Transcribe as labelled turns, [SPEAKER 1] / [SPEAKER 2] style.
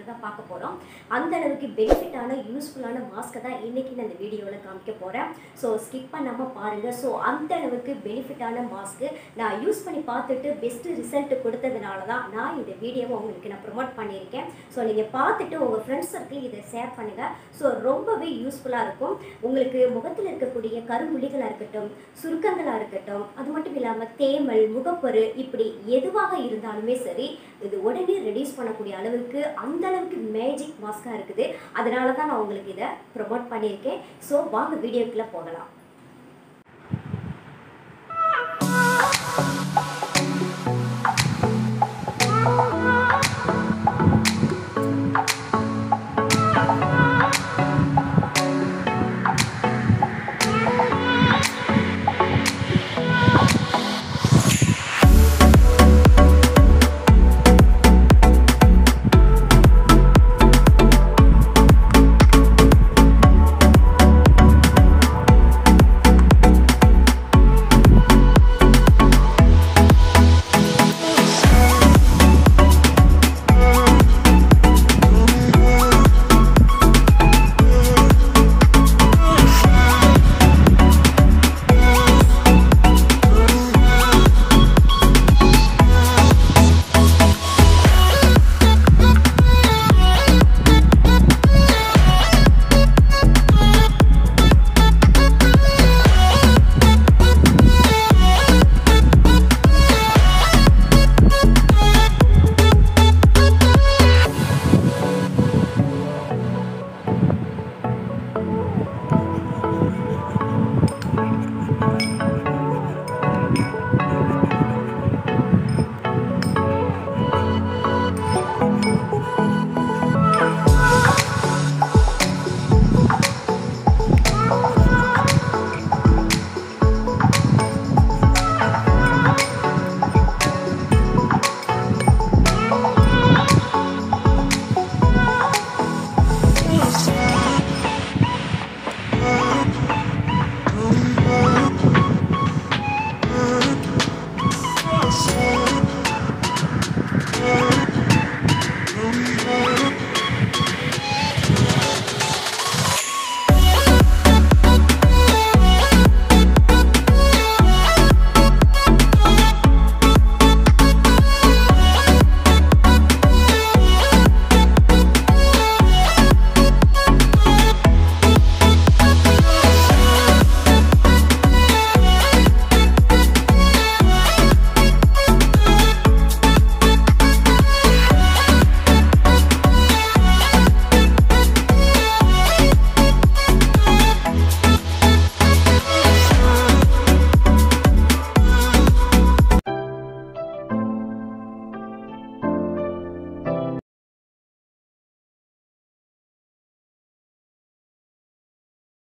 [SPEAKER 1] வீடியோவில் தான் பார்க்க போகிறோம் அந்த அளவுக்கு பெனிஃபிட்டான யூஸ்ஃபுல்லான மாஸ்க்கை தான் இன்றைக்கி நான் இந்த வீடியோவில் காமிக்க போகிறேன் ஸோ ஸ்கிப் பண்ணாமல் பாருங்கள் ஸோ அந்த அளவுக்கு பெனிஃபிட்டான மாஸ்க்கு நான் யூஸ் பண்ணி பார்த்துட்டு பெஸ்ட்டு ரிசல்ட் கொடுத்ததுனால தான் நான் இந்த வீடியோவை உங்களுக்கு நான் ப்ரொமோட் பண்ணியிருக்கேன் ஸோ நீங்கள் பார்த்துட்டு உங்கள் ஃப்ரெண்ட்ஸ் சர்க்கிள் இதை ஷேர் பண்ணுங்கள் ஸோ ரொம்பவே யூஸ்ஃபுல்லாக இருக்கும் உங்களுக்கு முகத்தில் இருக்கக்கூடிய கருமுள்ளிகளாக இருக்கட்டும் சுருக்கங்களாக இருக்கட்டும் அது மட்டும் இல்லாமல் தேமல் முகப்பரு இப்படி எதுவாக இருந்தாலுமே சரி இது உடனே ரெடியூஸ் பண்ணக்கூடிய அளவுக்கு அந்த அளவுக்கு மேஜிக் மாஸ்காக இருக்குது அதனால தான் நான் உங்களுக்கு இதை ப்ரொமோட் பண்ணியிருக்கேன் ஸோ வாங்க வீடியோக்குள்ளே போகலாம்